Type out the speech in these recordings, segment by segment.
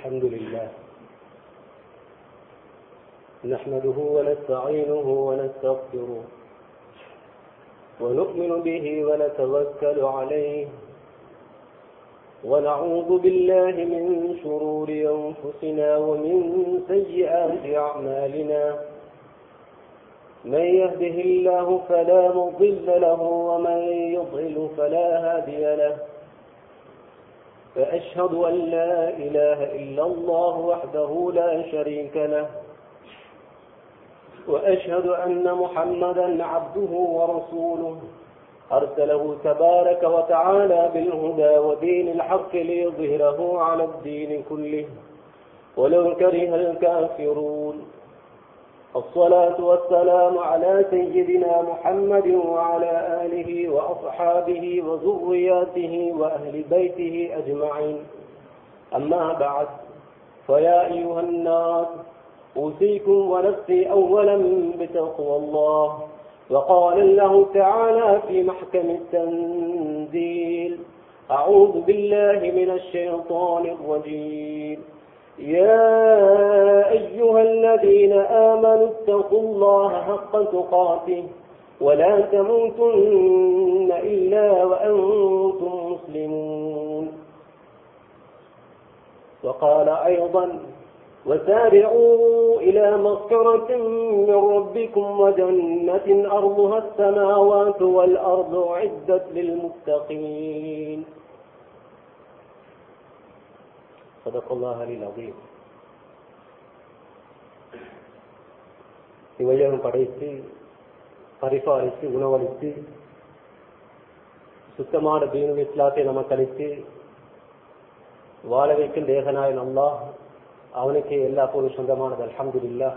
الحمد لله نحمده ونستعينه ونستغفره ونؤمن به ونتوكل عليه ونعوذ بالله من شرور أنفسنا ومن سيئات أعمالنا من يهده الله فلا مضل له ومن يضل فلا هادي له فأشهد أن لا إله إلا الله وحده لا شريك له وأشهد أن محمدا عبده ورسوله أرسله تبارك وتعالى بالهدى ودين الحق ليظهره على الدين كله ولو كره الكافرون الصلاة والسلام على سيدنا محمد وعلى آله وأصحابه وذرياته وأهل بيته أجمعين أما بعد فيا أيها الناس أوصيكم ونفسي أولا بتقوى الله وقال الله تعالى في محكم التنزيل أعوذ بالله من الشيطان الرجيم يا أيها الذين آمنوا اتقوا الله حق تقاته ولا تموتن إلا وأنتم مسلمون وقال أيضا وسارعوا إلى مغفرة من ربكم وجنة أرضها السماوات والأرض أعدت للمتقين صدق الله العلي العظيم இவையகம் படைத்து பரிபாலித்து உணவளித்து சுத்தமான தீனு இஸ்லாத்தை நமக்கு அளித்து வாழ வைக்கும் தேகனாய் நல்லா அவனுக்கே எல்லா பொருள் சொந்தமானது அல்ஹம்துல்லா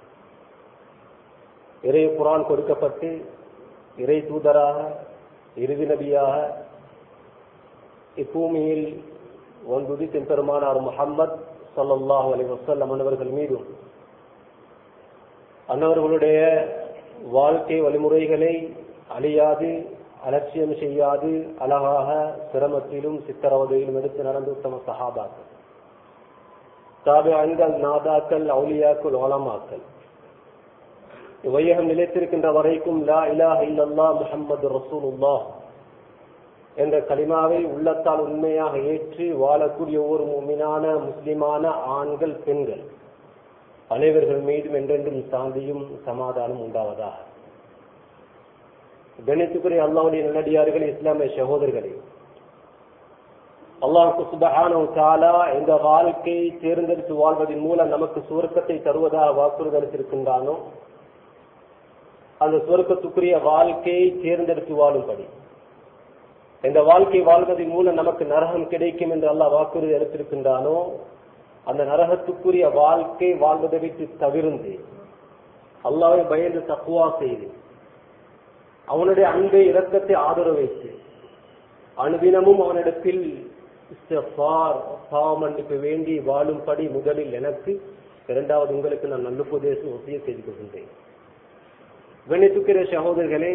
இறை குரான் கொடுக்கப்பட்டு இறை தூதராக இறுதி நபியாக இப்பூமியில் ஒன்பது பெருமானார் முகம்மது சல்லாஹூ அலி வசல்லம் அன்னவர்கள் மீதும் அன்னவர்களுடைய வாழ்க்கை வழிமுறைகளை அழியாது அலட்சியம் செய்யாது அழகாக சிரமத்திலும் சித்திரவதையிலும் எடுத்து நடந்து உத்தம சகாபாக்கள் தாபியங்கள் நாதாக்கள் அவுலியாக்கள் ஓலமாக்கள் வையகம் நிலைத்திருக்கின்ற வரைக்கும் லா இலாஹ இல்லல்லா முஹம்மது ரசூலுல்லாஹ் என்ற கலிமாவை உள்ளத்தால் உண்மையாக ஏற்று வாழக்கூடிய ஒவ்வொரு மீனான முஸ்லிமான ஆண்கள் பெண்கள் அனைவர்கள் மீதும் என்றென்றும் சாந்தியும் சமாதானம் உண்டாவதா கணித்துக்குரிய அல்லாவுடைய நல்லடியார்கள் இஸ்லாமிய சகோதரர்களே அல்லாஹுக்கு சுபஹானோ தாலா இந்த வாழ்க்கையை தேர்ந்தெடுத்து வாழ்வதன் மூலம் நமக்கு சுவர்க்கத்தை தருவதாக வாக்குறுதி அளித்திருக்கின்றானோ அந்த சுவர்க்கத்துக்குரிய வாழ்க்கையை தேர்ந்தெடுத்து வாழும்படி இந்த வாழ்க்கை வாழ்வதன் மூலம் நமக்கு நரகம் கிடைக்கும் என்று அல்லாஹ் வாக்குறுதி அளித்திருக்கின்றானோ அந்த நரகத்துக்குரிய வாழ்க்கை வாழ்வதை விட்டு தவிர்ந்து அல்லாவை பயந்து தக்குவா செய்து அவனுடைய அன்பை இரக்கத்தை ஆதரவு வைத்து அனுதினமும் அவனிடத்தில் பாவமன்னிப்பு வேண்டி வாழும்படி முதலில் எனக்கு இரண்டாவது உங்களுக்கு நான் நல்ல உபதேசம் ஒத்திய செய்து கொள்கின்றேன் கணித்துக்கிற சகோதரர்களே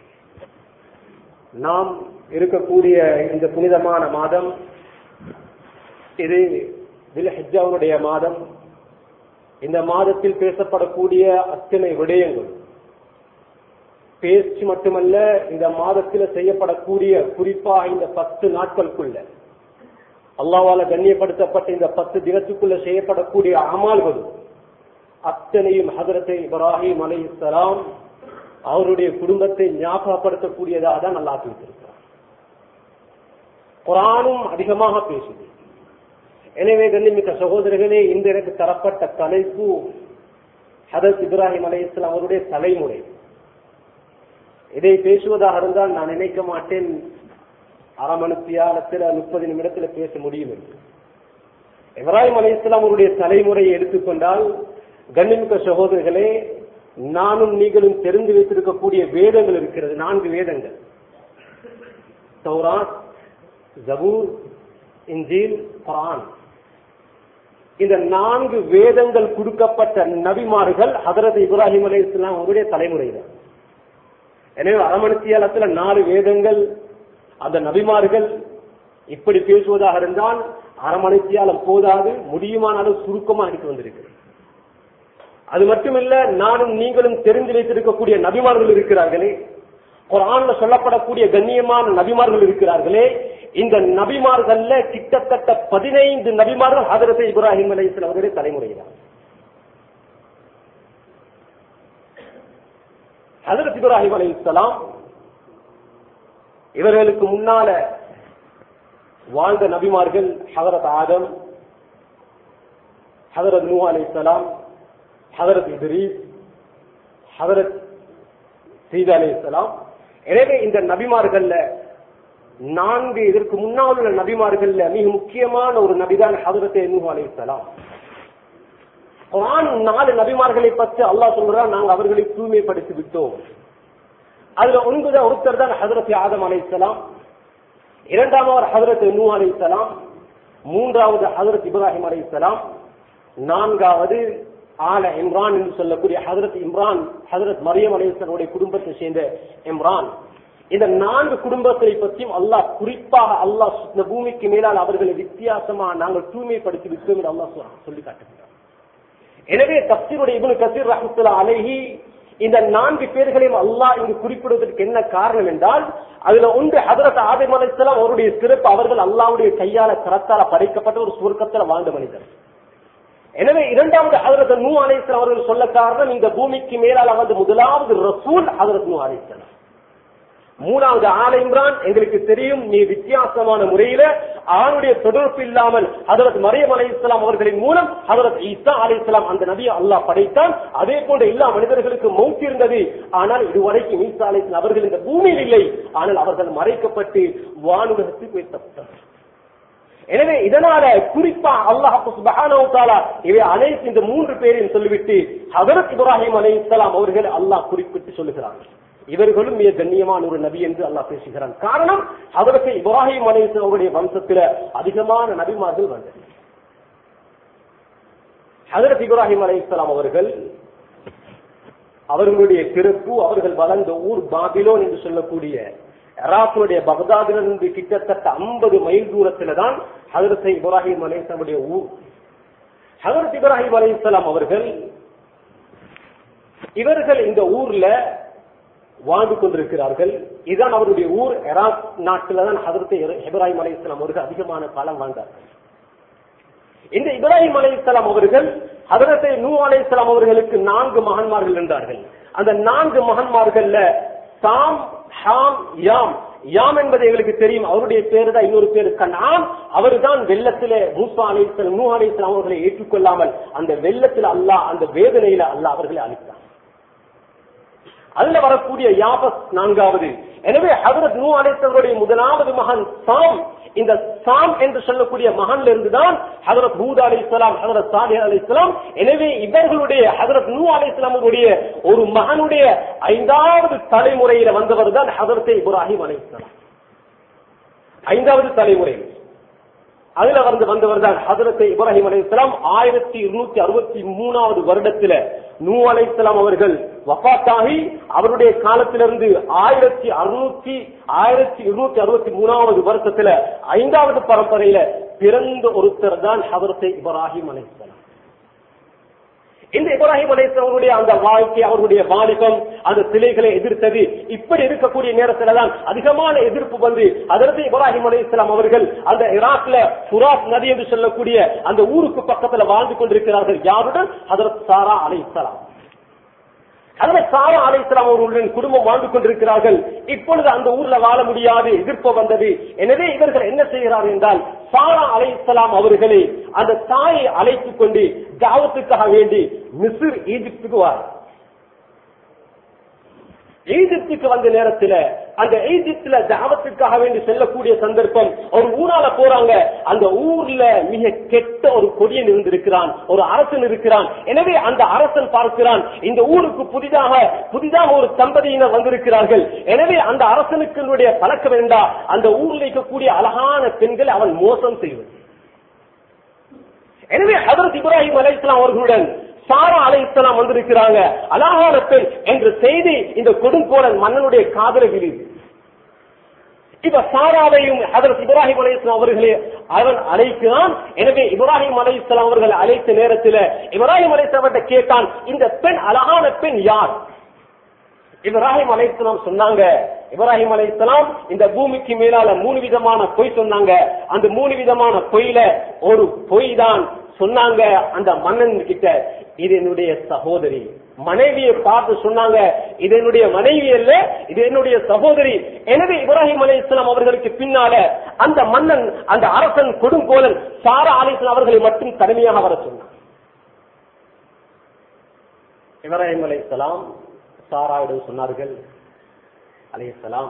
நாம் இருக்கக்கூடிய இந்த புனிதமான மாதம் இது தில்ஹஜாவுடைய மாதம் இந்த மாதத்தில் பேசப்படக்கூடிய அத்தனை விடயங்கள் பேச்சு மட்டுமல்ல இந்த மாதத்தில் செய்யப்படக்கூடிய குறிப்பாக இந்த பத்து நாட்களுக்குள்ள அல்லாவால கண்ணியப்படுத்தப்பட்ட இந்த பத்து தினத்துக்குள்ள செய்யப்படக்கூடிய அமால்களும் அத்தனையும் ஹதரத்தை இப்ராஹிம் அலை இஸ்லாம் அவருடைய குடும்பத்தை ஞாபகப்படுத்தக்கூடியதாக தான் நல்லா வைத்திருக்கிறார் குரானும் அதிகமாக பேசுது எனவே கண்ணிமிக்க சகோதரர்களே இந்த எனக்கு தரப்பட்ட தலைப்பு ஹதரத் இப்ராஹிம் அலை இஸ்லாம் அவருடைய தலைமுறை இதை பேசுவதாக இருந்தால் நான் நினைக்க மாட்டேன் அரை மணித்தியாலத்தில் முப்பது நிமிடத்தில் பேச முடியும் என்று இப்ராஹிம் அலி இஸ்லாம் அவருடைய தலைமுறையை எடுத்துக்கொண்டால் கண்ணிமிக்க சகோதரர்களே நானும் நீங்களும் தெரிந்து வைத்திருக்கக்கூடிய வேதங்கள் இருக்கிறது நான்கு வேதங்கள் சௌராத் ஜபூர் இன்ஜீல் குரான் இந்த நான்கு வேதங்கள் கொடுக்கப்பட்ட நபிமார்கள் ஹதரத் இப்ராஹிம் அலி இஸ்லாம் அவருடைய தலைமுறைதான் எனவே அரமணித்தியாலத்துல நாலு வேதங்கள் அந்த நபிமார்கள் இப்படி பேசுவதாக இருந்தால் அரமணித்தியாலம் போதாது முடியுமானாலும் சுருக்கமா எடுத்து வந்திருக்கு அது மட்டுமில்ல நானும் நீங்களும் தெரிந்து வைத்திருக்கக்கூடிய நபிமார்கள் இருக்கிறார்களே குரான்ல சொல்லப்படக்கூடிய கண்ணியமான நபிமார்கள் இருக்கிறார்களே இந்த நபிமார்கள்ல கிட்டத்தட்ட பதினைந்து நபிமார்கள் ஹதரத்தை இப்ராஹிம் அலைஹிஸ்ஸலாம் அவருடைய தலைமுறையினர் ஹதரத் இப்ராஹிம் அலைஹிஸ்ஸலாம் இவர்களுக்கு முன்னால வாழ்ந்த நபிமார்கள் ஹதரத் ஆதம் ஹதரத் நூ அலைஹிஸ்ஸலாம் ஹதரத் இத்ரீஸ் ஹதரத் சீதா அலைஹிஸ்ஸலாம் எனவே இந்த நபிமார்கள்ல நான்கு இதற்கு முன்னால் உள்ள நபிமார்கள்ல மிக முக்கியமான ஒரு நபிதான் ஹதரத் நூ அலைஹிஸ்ஸலாம் குர்ஆன் நாலு நபிமார்களை பற்றி அல்லாஹ் சொல்றான் நாங்கள் அவர்களை தூய்மைப்படுத்தி விட்டோம் அதுல ஒன்பது ஒருத்தர் தான் ஹதரத் ஆதம் அலைஹிஸ்ஸலாம் இரண்டாவது ஹதரத் நூ அலைஹிஸ்ஸலாம் மூன்றாவது ஹதரத் இப்ராஹிம் அலைஹிஸ்ஸலாம் நான்காவது ஆல இம்ரான் என்று சொல்லக்கூடிய ஹதரத் இம்ரான் ஹதரத் மரியம் அலைஹிஸ்ஸலாமுடைய குடும்பத்தை சேர்ந்த இம்ரான் இந்த நான்கு குடும்பத்தை பற்றியும் அல்லாஹ் குறிப்பாக அல்லாஹ் இந்த பூமிக்கு மேலால் அவர்களை வித்தியாசமா நாங்கள் தூய்மைப்படுத்தி விட்டோம் என்று அல்லாஹ் சொல்லி காட்டுகிறார் எனவே தப்சீருடைய இப்னு கசீர் ரஹ்மத்துல்லாஹி அலைஹி இந்த நான்கு பேர்களையும் அல்லாஹ் இங்கு குறிப்பிடுவதற்கு என்ன காரணம் என்றால் அதுல ஒன்று ஹதரத் ஆதம் அலைஹிஸ்ஸலாம் அவருடைய சிறப்பு அவர்கள் அல்லாஹ்வுடைய கையால கரத்தால படைக்கப்பட்ட ஒரு சுவர்க்கத்தில் வாழ்ந்த மனிதர் எனவே இரண்டாவது ஹதரத் நூ அலைஹிஸ்ஸலாம் அவர்கள் சொல்ல காரணம் இந்த பூமிக்கு மேலால் வந்து முதலாவது ரசூல் ஹதரத் நூ அலைஹிஸ்ஸலாம் மூணாவது ஆல இம்ரான் எங்களுக்கு தெரியும் நீ வித்தியாசமான முறையில ஆணுடைய தொடர்பு இல்லாமல் ஹதரத் மரியம் அலை இஸ்லாம் அவர்களின் மூலம் ஹதரத் ஈசா அலை இஸ்லாம் அந்த நபியை அல்லாஹ் படைத்தான் அதே போன்ற எல்லா மனிதர்களுக்கு மௌத் இருந்தது ஆனால் இதுவரைக்கும் ஈசா அலை அவர்கள் இந்த பூமியில் இல்லை ஆனால் அவர்கள் மறைக்கப்பட்டு வானுலகத்துக்கு உயர்த்தப்பட்டார் எனவே இதனால குறிப்பா அல்லாஹ் சுப்ஹானஹு தஆலா இவை அனைத்து இந்த மூன்று பேரையும் சொல்லிவிட்டு ஹதரத் இப்ராஹிம் அலைஹிஸ்ஸலாம் அவர்கள் அல்லாஹ் குறிப்பிட்டு சொல்லுகிறார்கள் இவர்களும் மிக கண்ணியமான ஒரு நபி என்று அல்லாஹ் பேசுகிறான் காரணம் அவருக்கு இப்ராஹிம் அலைஹிஸ்ஸலாம் அவருடைய வம்சத்துல அதிகமான நபிமார்கள் வந்தது ஹதரத் இப்ராஹிம் அலைஹிஸ்ஸலாம் அவர்கள் அவர்களுடைய பிறப்பு அவர்கள் வளர்ந்த ஊர் பாபிலோன் என்று சொல்லக்கூடிய இராக்குடைய பகதாதிலிருந்து கிட்டத்தட்ட ஐம்பது மைல் தூரத்துல தான் ஹதரத் இப்ராஹிம் அலைஹிஸ்ஸலாமுடைய ஊர் ஹதரத் இப்ராஹிம் அலைஹிஸ்ஸலாம் அவர்கள் இவர்கள் இந்த ஊர்ல வாழ்ந்து கொண்டிருக்கிறார்கள் இதுதான் அவருடைய ஊர் எராக் நாட்டில் தான் ஹதரத் இப்ராஹிம் அலைஹிஸ்ஸலாம் அவர்கள் அதிகமான காலம் வாழ்ந்தார்கள் இந்த இப்ராஹிம் அலைஹிஸ்ஸலாம் அவர்கள் ஹதரத்தை நூ அலைஹிஸ்ஸலாம் அவர்களுக்கு நான்கு மகன்மார்கள் இருந்தார்கள் அந்த நான்கு மகன்மார்கள்ல சாம் ஹாம் யாம் யாம் என்பது எங்களுக்கு தெரியும் அவருடைய பேரு தான் இன்னொரு பேரு கண்ணாம் அவர் தான் வெள்ளத்திலே மூசா அலைஹிஸ்ஸலாம் நூ அலைஹிஸ்ஸலாம் அவர்களை ஏற்றுக்கொள்ளாமல் அந்த வெள்ளத்தில் அல்லாஹ் அந்த வேதனையில அல்லாஹ் அவர்களை அழித்தார் அதுல வரக்கூடிய யாபஸ் நான்காவது எனவே ஹதரத் நூ அலைத்தவருடைய முதலாவது மகன் சாம் இந்த சாம் என்று சொல்லக்கூடிய மகன்ல இருந்துதான் ஹதரத் ஹூத் அலி இஸ்லாம் ஹதரத் சாலி அலி இஸ்லாம் எனவே இவர்களுடைய ஹதரத் நூ அலி இஸ்லாமுடைய ஒரு மகனுடைய ஐந்தாவது தலைமுறையில வந்தவர் தான் ஹதரத் இப்ராஹிம் அலி இஸ்லாம் ஐந்தாவது தலைமுறை அதுல வந்து வந்தவர் தான் ஹதரத் இப்ராஹிம் அலி இஸ்லாம் ஆயிரத்தி இருநூத்தி அறுபத்தி மூணாவது வருடத்துல நூ அலை இஸ்லாம் அவர்கள் வபாத்தாகி அவருடைய காலத்திலிருந்து ஆயிரத்தி அறுநூத்தி ஆயிரத்தி இருநூத்தி அறுபத்தி மூணாவது வருஷத்துல ஐந்தாவது பரம்பரையில பிறந்த ஒருத்தர் தான் ஹதரத் இப்ராஹிம் அலை இஸ்லாம் இந்த இப்ராஹிம் அலைத்தவருடைய அந்த வாழ்க்கை அவருடைய வாலிபம் அந்த சிலைகளை எதிர்த்தது இப்படி இருக்கக்கூடிய நேரத்துல தான் அதிகமான எதிர்ப்பு வந்து அதற்கு இப்ராஹிம் அலி இஸ்லாம் அவர்கள் அந்த ஈராக்ல புராத் நதி என்று சொல்லக்கூடிய அந்த ஊருக்கு பக்கத்துல வாழ்ந்து கொண்டிருக்கிறார்கள் யாருடன் ஹதரத் சாரா அலை இஸ்லாம் அதில் சாரா அலை இஸ்லாம் அவர்களுடன் குடும்பம் வாழ்ந்து கொண்டிருக்கிறார்கள் இப்பொழுது அந்த ஊர்ல வாழ முடியாது எதிர்ப்பு வந்தது எனவே இவர்கள் என்ன செய்கிறார்கள் என்றால் சாரா அலை இஸ்லாம் அவர்களை அந்த தாயை அழைத்துக் கொண்டு தாவத்துக்காக வேண்டி மிசிர் ஈஜிப்துக்கு வார் ஈஜிப்துக்கு வந்த நேரத்துல அந்த ஈஜிப்துல தாவத்துக்காக வேண்டி செல்லக்கூடிய சந்தர்ப்பம் ஒரு ஊரால போறாங்க அந்த ஊர்ல மிக கெட்ட ஒரு கொடியன் இருந்திருக்கிறான் ஒரு அரசன் இருக்கிறான் எனவே அந்த அரசன் பார்க்கிறான் இந்த ஊருக்கு புதிதாக புதிதாக ஒரு தம்பதியினர் வந்திருக்கிறார்கள் எனவே அந்த அரசனுக்கு பழக்கம் வேண்டா அந்த ஊரில் இருக்கக்கூடிய அழகான பெண்களை அவன் மோசம் செய்வது எனவே ஹதரத் இப்ராஹிம் அலை இஸ்லாம் அவர்களுடன் சாரா அலை இஸ்லாம் வந்திருக்கிறாங்க அழகான பெண் என்ற செய்தி இந்த கொடுங்கோலன் மன்னனுடைய காதல விரிது இப்ப சாராவையும் அதற்கு இப்ராஹிம் அலையாம் அவர்களே அவன் அழைக்கிறான் எனவே இப்ராஹிம் அலையாம் அவர்கள் அழைத்த நேரத்தில் இப்ராஹிம் அலையாம் கேட்டான் இந்த பெண் அழகான பெண் யார் இப்ராஹிம் அலையாம் சொன்னாங்க இப்ராஹிம் அலையாம் இந்த பூமிக்கு மேலால மூணு விதமான பொய் சொன்னாங்க அந்த மூணு விதமான பொய்ல ஒரு பொய் தான் சொன்னாங்க அந்த மன்னன் கிட்ட இது என்னுடைய சகோதரி மனைவியை பார்த்து சொன்னாங்க இது என்னுடைய மனைவி அல்ல இது என்னுடைய சகோதரி எனவே இப்ராஹிம் அலி இஸ்லாம் அவர்களுக்கு பின்னால அந்த மன்னன் அந்த அரசன் கொடுங்கோலன் சாரா அலி இஸ்லாம் அவர்களை மட்டும் கடுமையாக வர சொன்னான் இப்ராஹிம் அலி இஸ்லாம் சாராவிடம் சொன்னார்கள் அலி இஸ்லாம்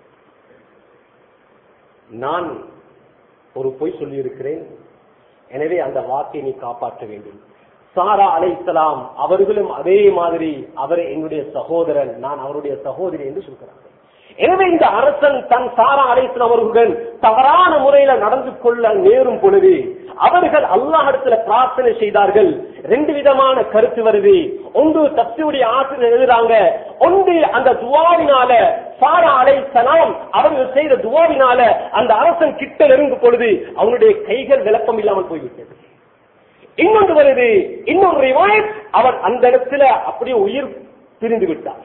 நான் ஒரு பொய் சொல்லி இருக்கிறேன் எனவே அந்த வாக்கை நீ காப்பாற்ற வேண்டும் சாரா அலைசலாம் அவர்களும் அதே மாதிரி அவர் என்னுடைய சகோதரன் நான் அவருடைய சகோதரி என்று சொல்கிறார்கள் எனவே இந்த அரசன் தன் சாரா அலைசலாம் அவர்களுடன் தவறான முறையில நடந்து கொள்ள நேரும் பொழுது அவர்கள் அல்லாஹிடத்துல பிரார்த்தனை செய்தார்கள் ரெண்டு விதமான கருத்து வருது ஒன்று தப்தியுடைய ஆசிரியர் எழுதுறாங்க ஒன்று அந்த துவாவினால சாரா அலைசலாம் அவர்கள் செய்த துவாவினால அந்த அரசன் கிட்ட நெருங்கும் பொழுது அவனுடைய கைகள் விளக்கம் இல்லாமல் போய்விட்டது இன்னொன்று வருது இன்னொரு ரிவாயத் அவன் அந்த இடத்துல அப்படியே உயிர் பிரிந்து விட்டார்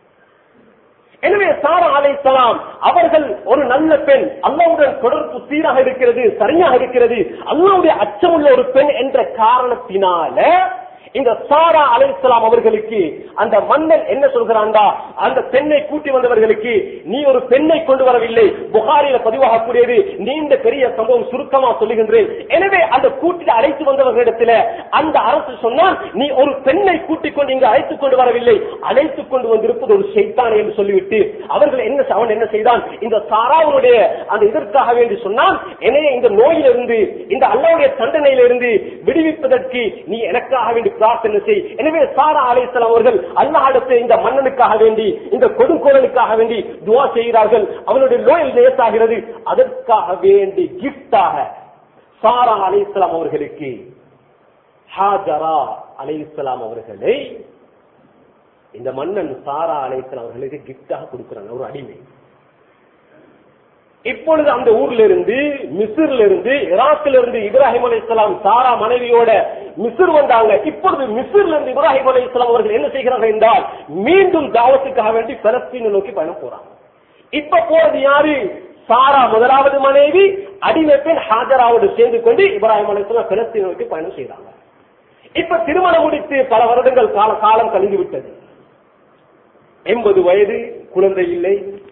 எனவே சாரா அலைசலாம் அவர்கள் ஒரு நல்ல பெண் அல்லாவுடன் தொடர்பு சீராக இருக்கிறது சரியாக இருக்கிறது அல்லாவுடைய அச்சமுள்ள ஒரு பெண் என்ற காரணத்தினால இந்த சாரா அலைசலாம் அவர்களுக்கு அந்த மன்னன் என்ன சொல்கிறான்டா அந்த பெண்ணை கூட்டி வந்தவர்களுக்கு நீ ஒரு பெண்ணை கொண்டு வரவில்லை புகாரில பதிவாகக்கூடியது நீண்ட பெரிய சம்பவம் சுருக்கமா சொல்லுகின்றேன் எனவே அந்த கூட்டில் அழைத்து வந்தவர்களிடத்துல அந்த அரசு சொன்னால் நீ ஒரு பெண்ணை கூட்டிக் கொண்டு இங்கு அழைத்துக் கொண்டு வரவில்லை அழைத்துக் கொண்டு வந்திருப்பது ஒரு செய்தானே என்று சொல்லிவிட்டு அவர்கள் என்ன அவன் என்ன செய்தான் இந்த சாராவுடைய அந்த இதற்காக வேண்டி சொன்னால் எனவே இந்த நோயிலிருந்து இந்த அல்லாவுடைய தண்டனையிலிருந்து விடுவிப்பதற்கு நீ எனக்காக வேண்டி பிரார்த்தனை செய் எனவே சாரா அலைசலாம் அவர்கள் அல்லாஹிடத்தை இந்த மன்னனுக்காக வேண்டி இந்த கொடுங்கோலனுக்காக வேண்டி துவா செய்கிறார்கள் அவனுடைய நோயில் லேசாகிறது அதற்காக வேண்டி கிஃப்டாக சாரா அலைசலாம் அவர்களுக்கு ஹாஜரா அலைசலாம் அவர்களை இந்த மன்னன் சாரா அலைசலாம் அவர்களுக்கு கிஃப்டாக கொடுக்கிறாங்க ஒரு அடிமை இப்பொழுது அந்த ஊர்ல இருந்து மிஸ்ர்ல இருந்து ஈராக்ல இருந்து இப்ராஹிம் அலி இஸ்லாம் சாரா மனைவியோட மிஸ்ர் வந்தாங்க இப்பொழுது மிஸ்ர்ல இருந்து இப்ராஹிம் அலி இஸ்லாம் அவர்கள் என்ன செய்கிறார்கள் என்றால் மீண்டும் தாவத்துக்காக வேண்டி பலஸ்தீனை நோக்கி பயணம் போறாங்க இப்ப போறது யாரு சாரா முதலாவது மனைவி அடிமை பெண் ஹாஜராவோடு சேர்ந்து கொண்டு இப்ராஹிம் அலி இஸ்லாம் பலஸ்தீனை நோக்கி பயணம் செய்யறாங்க இப்ப திருமணம் முடித்து பல வருடங்கள் கால காலம் கழிந்து விட்டது எண்பது வயது குழந்தை இல்லை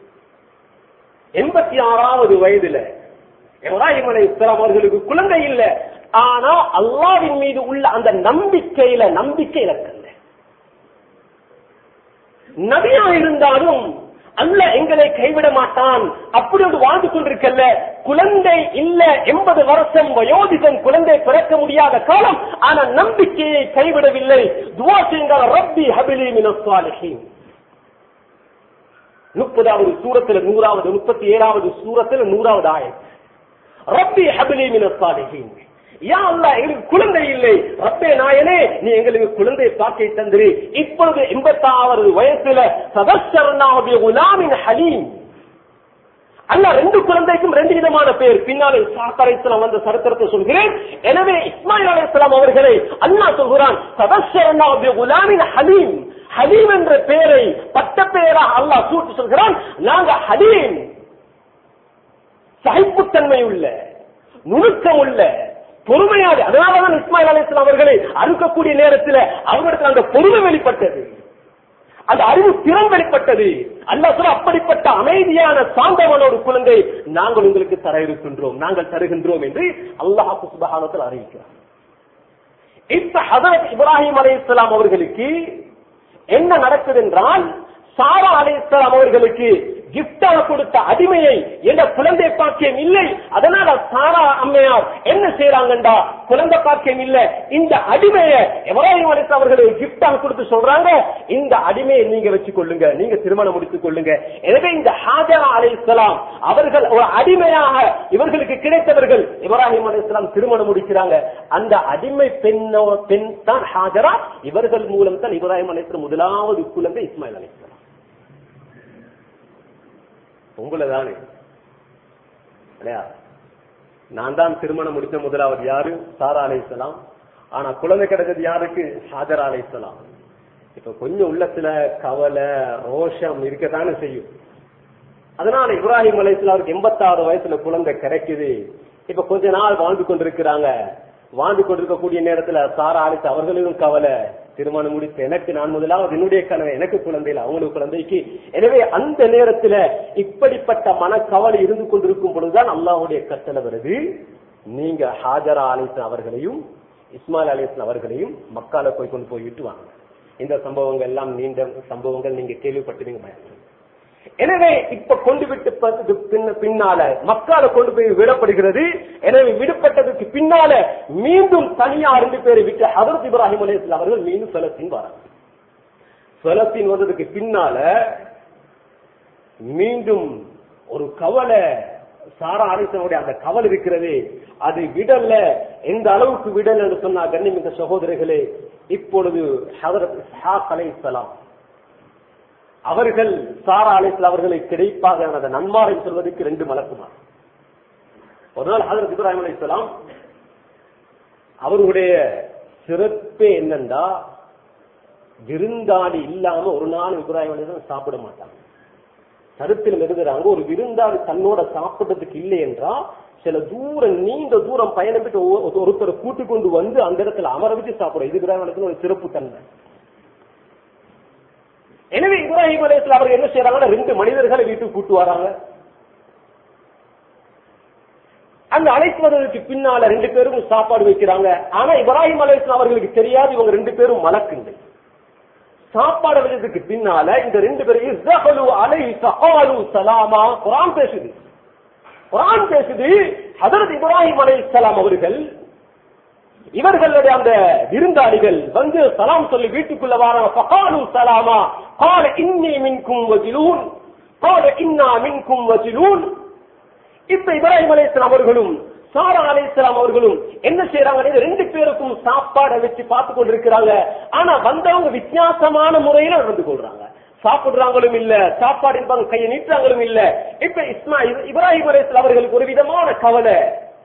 எண்பத்தி ஆறாவது வயதுல இப்ராஹிம் அலை இஸ்லாம் அவர்களுக்கு குழந்தை இல்ல ஆனா அல்லாவின் மீது உள்ள அந்த நம்பிக்கையில நம்பிக்கை இழக்கல நபியா இருந்தாலும் அல்ல எங்களை கைவிட மாட்டான் அப்படி ஒரு வாழ்ந்து கொண்டிருக்கல குழந்தை இல்ல எண்பது வருஷம் வயோதிகன் குழந்தை பிறக்க முடியாத காலம் ஆனா நம்பிக்கையை கைவிடவில்லை துவா செய்யுங்கள் ரப்பி ஹபிலி மினஸ்வாலிஹின் முப்பதாவது சூரத்துல நூறாவது முப்பத்தி ஏழாவது சூரத்துல நூறாவது ஆயம் ரப்பி ஹபிலி மினஸ்வாலிஹின் யா அல்லா எங்களுக்கு குழந்தை இல்லை ரப்பே நாயனே நீ எங்களுக்கு குழந்தை பாக்கை தந்திரு இப்பொழுது எண்பத்தாவது வயசுல சதஸ்வரனாவுடைய குலாமின் ஹலீம் அல்ல ரெண்டு குழந்தைக்கும் ரெண்டு விதமான பேர் பின்னாலே இஸ்ஹாக் அலைஹிஸ்ஸலாம் வந்த சரித்திரத்தை சொல்கிறேன் எனவே இஸ்மாயில் அலைஹிஸ்ஸலாம் அவர்களை அல்லாஹ் சொல்கிறான் சதஸ்வரனாவுடைய குலாமின் ஹலீம் ஹலீம் என்ற பெயரை பட்ட பெயராக அல்லாஹ் சூட்டி சொல்கிறான் நாங்க ஹலீம் சகிப்புத்தன்மை உள்ள நுணுக்கம் உள்ள பொறுமையாது அதனாலதான் இஸ்மாயில் அலிஸ்லாம் அவர்களை அறுக்கக்கூடிய நேரத்தில் அவர்களுக்கு அந்த பொறுமை வெளிப்பட்டது அந்த அறிவு திறன் வெளிப்பட்டது அல்லா சொல்ல அப்படிப்பட்ட அமைதியான சாந்தவனோட குழந்தை நாங்கள் உங்களுக்கு தர இருக்கின்றோம் நாங்கள் தருகின்றோம் என்று அல்லாஹு சுபகானத்தில் அறிவிக்கிறார் இப்ப ஹதரத் இப்ராஹிம் அலி இஸ்லாம் அவர்களுக்கு என்ன நடக்குது என்றால் சாரா அலி இஸ்லாம் அவர்களுக்கு கிப்டாக கொடுத்த அடிமையை என்ற குழந்தை பாக்கியம் இல்லை அதனால சாரா அம்மையார் என்ன செய்யறாங்கண்டா குழந்தை பாக்கியம் இல்ல இந்த அடிமையை எவராயும் அளித்து அவர்களை கிப்டாக கொடுத்து சொல்றாங்க இந்த அடிமையை நீங்க வச்சுக் கொள்ளுங்க நீங்க திருமணம் முடித்துக் கொள்ளுங்க எனவே இந்த ஹாஜரா அலை இஸ்லாம் அவர்கள் ஒரு அடிமையாக இவர்களுக்கு கிடைத்தவர்கள் இப்ராஹிம் அலி இஸ்லாம் திருமணம் முடிக்கிறாங்க அந்த அடிமை பெண்ணோ பெண் தான் ஹாஜரா இவர்கள் மூலம் தான் இப்ராஹிம் அலி இஸ்லாம் முதலாவது குழந்தை இஸ்மாயில் அலி இஸ்லாம் உங்களை தானே இல்லையா நான் தான் திருமணம் முடித்த முதலாவது யாரு சாரா அலைசலாம் ஆனா குழந்தை கிடைச்சது யாருக்கு ஹாஜர் அலைசலாம் இப்ப கொஞ்சம் உள்ளத்துல கவலை ரோஷம் இருக்கத்தானே செய்யும் அதனால இப்ராஹிம் அலைசலாவுக்கு எண்பத்தாறு வயசுல குழந்தை கிடைக்குது இப்ப கொஞ்ச நாள் வாழ்ந்து கொண்டிருக்கிறாங்க வாழ்ந்து கொண்டிருக்கக்கூடிய நேரத்துல சாரா அழைத்து அவர்களுக்கும் கவலை திருமணம் முடித்து எனக்கு நான் முதலாவது என்னுடைய கனவை எனக்கு குழந்தை இல்லை அவங்களுக்கு குழந்தைக்கு எனவே அந்த நேரத்துல இப்படிப்பட்ட மனக்கவலை இருந்து கொண்டிருக்கும் பொழுதுதான் அல்லாஹுடைய கட்டளை வருது நீங்க ஹாஜரா அலிஸ்லாம் அவர்களையும் இஸ்மாயில் அலிஸ்லாம் அவர்களையும் மக்கால போய் கொண்டு போய் விட்டு வாங்க இந்த சம்பவங்கள் எல்லாம் நீண்ட சம்பவங்கள் நீங்க கேள்விப்பட்டீங்க பயன்படும் எனவே இப்ப கொண்டு விட்டு ப- பின்ன- பின்னால மக்கால கொண்டு போய் விடப்படுகிறது எனவே விடப்பட்டதுக்கு பின்னால மீண்டும் தனியா ரெண்டு பேரை விட்டு ஹதரத் இப்ராஹிம் அலைஹிஸ்ஸலாம் அவர்கள் மீண்டும் செலத்தின் வராங்க செலத்தின் வந்ததுக்கு பின்னால மீண்டும் ஒரு கவலை சாரா அலிசனுடைய அந்த கவலை இருக்கிறது அது விடல்ல எந்த அளவுக்கு விடல் என்று சொன்னா கண்ணிமிக்க சகோதரர்களே இப்பொழுது ஹதரத் இஸ்ஹாக் அலைஹிஸ்ஸலாம் அவர்கள் சாரா அலிஸ்ல அவர்களை கிடைப்பாக அந்த நன்மாரை சொல்வதற்கு ரெண்டு மலக்குமார் ஒரு நாள் ஹதரத் இப்ராஹிம் அலைஹிஸ்ஸலாம் அவர்களுடைய சிறப்பே என்னண்டா விருந்தாளி இல்லாம ஒரு நாள் இப்ராஹிம் அலைஹிஸ்ஸலாம் சாப்பிட மாட்டாங்க கருத்தில் எழுதுறாங்க ஒரு விருந்தாளி தன்னோட சாப்பிடுறதுக்கு இல்லை என்றா சில தூரம் நீண்ட தூரம் பயணப்பட்டு ஒ- ஒருத்தரை கூட்டி கொண்டு வந்து அந்த இடத்துல அமர வச்சு சாப்பிடும் இது இப்ராஹிம் அலைஹிஸ்ஸலாம் ஒரு சிறப்பு தன்மை எனவே இப்ராஹிம் அலைஹிஸ்ஸலாம் அவர்கள் என்ன செய்யறாங்கன்னா ரெண்டு மனிதர்களை வீட்டுக்கு கூட்டு வராங்க அந்த அழைத்து வந்ததுக்கு பின்னால ரெண்டு பேரும் சாப்பாடு வைக்கிறாங்க ஆனா இப்ராஹிம் அலைஹிஸ்ஸலாம் அவர்களுக்கு தெரியாது இவங்க ரெண்டு பேரும் மலக்குங்கள் சாப்பாடு வச்சதுக்கு பின்னால இந்த ரெண்டு பேரும் இஸ்தகலு அலை சஹாலு சலாமா குரான் பேசுது குரான் பேசுது ஹதரத் இப்ராஹிம் அலைஹிஸ்ஸலாம் அவர்கள் இவர்களுடைய அந்த விருந்தாளிகள் வந்து சலாம் சொல்லி வீட்டுக்குள்ள வராங்க ஃபகாலு சலாமா கால இன்னி மின்கும் வஜிலூன் கால இன்னா மின்கும் வஜிலூன் இப்ப இப்ராஹிம் அலைஹிஸ்ஸலாம் அவர்களும் சாரா அலைஹிஸ்ஸலாம் அவர்களும் என்ன செய்யறாங்க ரெண்டு பேருக்கும் சாப்பாடை வச்சு பார்த்து கொண்டிருக்கிறாங்க ஆனா வந்தவங்க வித்தியாசமான முறையில நடந்து கொள்றாங்க சாப்பிடுறாங்களும் இல்ல சாப்பாடு என்பாங்க கையை நீட்டுறாங்களும் இல்ல இப்ப இஸ்மா இப்ராஹிம் அலைஹிஸ்ஸலாம் அவர்களுக்கு ஒரு விதமான கவலை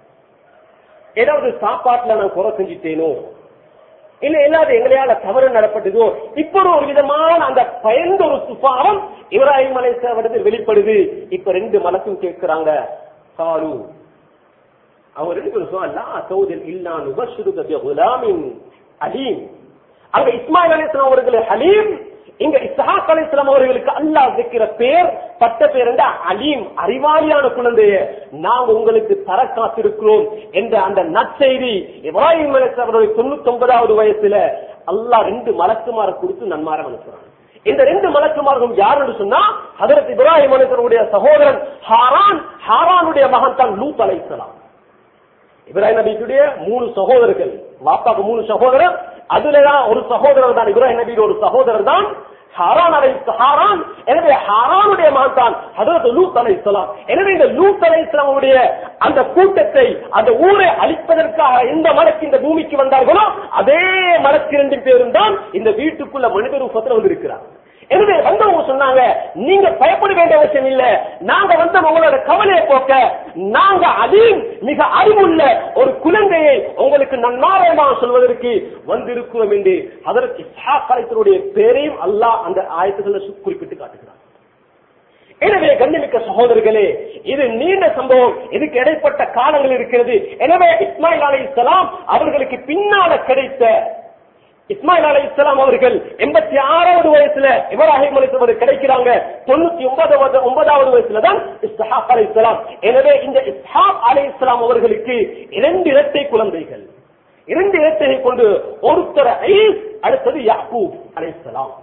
ஏதாவது சாப்பாட்டுல நான் குறை செஞ்சுட்டேனோ இல்ல இல்லாத எங்களையால தவறு நடப்பட்டதோ இப்ப ஒரு விதமான அந்த பயந்த ஒரு சுபாவம் இப்ராஹிம் அலைஹிஸ்ஸலாம் வெளிப்படுது இப்ப ரெண்டு மனசும் கேட்கிறாங்க காலு அவங்க ரெண்டு பேரும் சொல்லலாம் சௌதில் இல்லா நுபஷுருக பி குலாமின் அலீம் அங்க இஸ்மாயில் அலைஹிஸ்ஸலாம் அவர்கள் ஹலீம் இங்க இஸ்ஹாக் அலைஹிஸ்ஸலாம் அவர்களுக்கு அல்லாஹ் வைக்கிற பேர் பட்ட பேர் என்ற அலீம் அறிவாளியான குழந்தைய நாங்க உங்களுக்கு தர காத்திருக்கிறோம் என்ற அந்த நற்செய்தி இப்ராஹிம் அலைஹிஸ்ஸலாம் அவர்களுடைய தொண்ணூத்தி ஒன்பதாவது வயசுல அல்லாஹ் ரெண்டு மலக்குமார கொடுத்து நன்மாரம் அனுப்புறாங்க இந்த ரெண்டு மலக்குமார்களும் யார் என்று சொன்னா ஹதரத் இப்ராஹிம் அலைஹிஸ்ஸலாமுடைய சகோதரன் ஹாரான் ஹாரானுடைய மகன் தான் லூத் அலைஹிஸ்ஸலாம் இப்ராஹிம் நபிக்குடைய மூணு சகோதரர்கள் வாப்பாக்கு மூணு சகோதரர் அதுலதான் ஒரு சகோதரர் தான் இப்ராஹிம் நபியுடைய ஒரு சகோதரர் தான் ஹாரான் அலை ஹாரான் எனவே ஹாரானுடைய மகன் தான் ஹதரத் லூத் அலை எனவே இந்த லூத் அலை அந்த கூட்டத்தை அந்த ஊரை அழிப்பதற்காக எந்த மலக்கு இந்த பூமிக்கு வந்தார்களோ அதே மலக்கு ரெண்டு பேரும் தான் இந்த வீட்டுக்குள்ள மனித ரூபத்தில் வந்திருக்கிறார் எனவே வந்தவங்க சொன்னாங்க நீங்க பயப்பட வேண்டிய அவசியம் இல்ல நாங்க வந்து உங்களோட கவலையை போக்க நாங்க அலீம் மிக அறிவுள்ள ஒரு குழந்தையை உங்களுக்கு நன்மாரமாக சொல்வதற்கு வந்திருக்கிறோம் என்று அதற்கு கலைத்தனுடைய பேரையும் அல்லாஹ் அந்த ஆயத்துக்களை குறிப்பிட்டு காட்டுகிறார் எனவே கண்ணிமிக்க சகோதரர்களே இது நீண்ட சம்பவம் இதுக்கு இடைப்பட்ட காலங்கள் இருக்கிறது எனவே இஸ்மாயில் அலி இஸ்லாம் அவர்களுக்கு பின்னால கிடைத்த இஸ்மாயில் அலி இஸ்லாம் அவர்கள் எண்பத்தி ஆறாவது வயசுல இப்ராஹிம் அலி கிடைக்கிறாங்க தொண்ணூத்தி ஒன்பதாவது ஒன்பதாவது வயசுல தான் இஸ்ஹாக் அலி இஸ்லாம் எனவே இந்த இஸ்ஹாக் அலி இஸ்லாம் அவர்களுக்கு இரண்டு இரட்டை குழந்தைகள் இரண்டு இரட்டையை கொண்டு ஒருத்தர் ஐஸ் அடுத்தது யாக்கூப் அலி இஸ்லாம்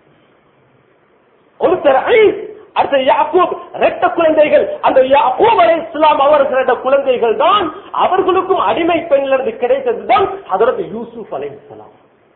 ஒருத்தர் ஐஸ் அடுத்த யாக்கூப் ரெட்ட குழந்தைகள் அந்த யாக்கூப் அலை இஸ்லாம் அவர்களோட குழந்தைகள் தான் அவர்களுக்கும் அடிமை பெண்ணிலிருந்து கிடைத்தது தான் அதற்கு யூசுப் அலை இஸ்லாம்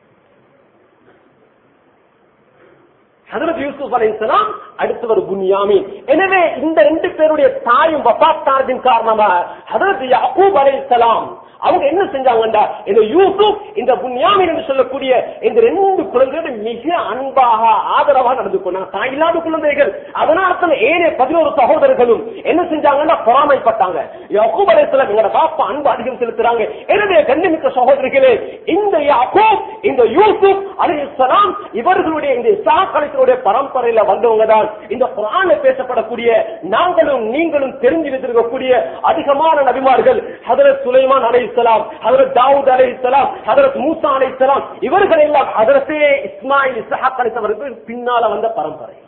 ஹதரத் யூசுப் அலைஹிஸ்ஸலாம் அடுத்தவர் புன்யாமின் எனவே இந்த ரெண்டு பேருடைய தாயும் வபாத்தானதின் காரணமாக ஹதரத் யாக்கூப் அலைஹிஸ்ஸலாம் அவங்க என்ன செஞ்சாங்கண்டா இந்த யூசுப் இந்த புன்யாமின் என்று சொல்லக்கூடிய இந்த ரெண்டு குழந்தைகள் மிக அன்பாக ஆதரவாக நடந்து கொண்டாங்க தாய் இல்லாத குழந்தைகள் அதனால ஏழே பதினோரு சகோதரர்களும் என்ன செஞ்சாங்கன்னா பொறாமைப்பட்டாங்க யாக்கூப் அலைஹிஸ்ஸலாம் எங்களோட பாப்பா அன்பு அதிகம் செலுத்துறாங்க எனவே கண்ணிமிக்க சகோதரிகளே இந்த யாக்கூப் இந்த யூசுப் அலைஹிஸ்ஸலாம் இவர்களுடைய இந்த இஸ்ஹாக் அலைஹிஸ்ஸலாமுடைய பரம்பரையில வந்தவங்க தான் இந்த குர்ஆன்ல பேசப்படக்கூடிய நாங்களும் நீங்களும் தெரிஞ்சு வைத்திருக்கக்கூடிய அதிகமான நபிமார்கள் ஹதரத் சுலைமான் அலைஹிஸ்ஸலாம் ஹதரத் தாவூத் அலைஹிஸ்ஸலாம் ஹதரத் மூசா அலைஹிஸ்ஸலாம் இவர்கள் எல்லாம் ஹதரத்தே இஸ்மாயில் இஸ்ஹாக் அலைஹிஸ்ஸலாமுக்கு பின்னால வந்த பரம்பரை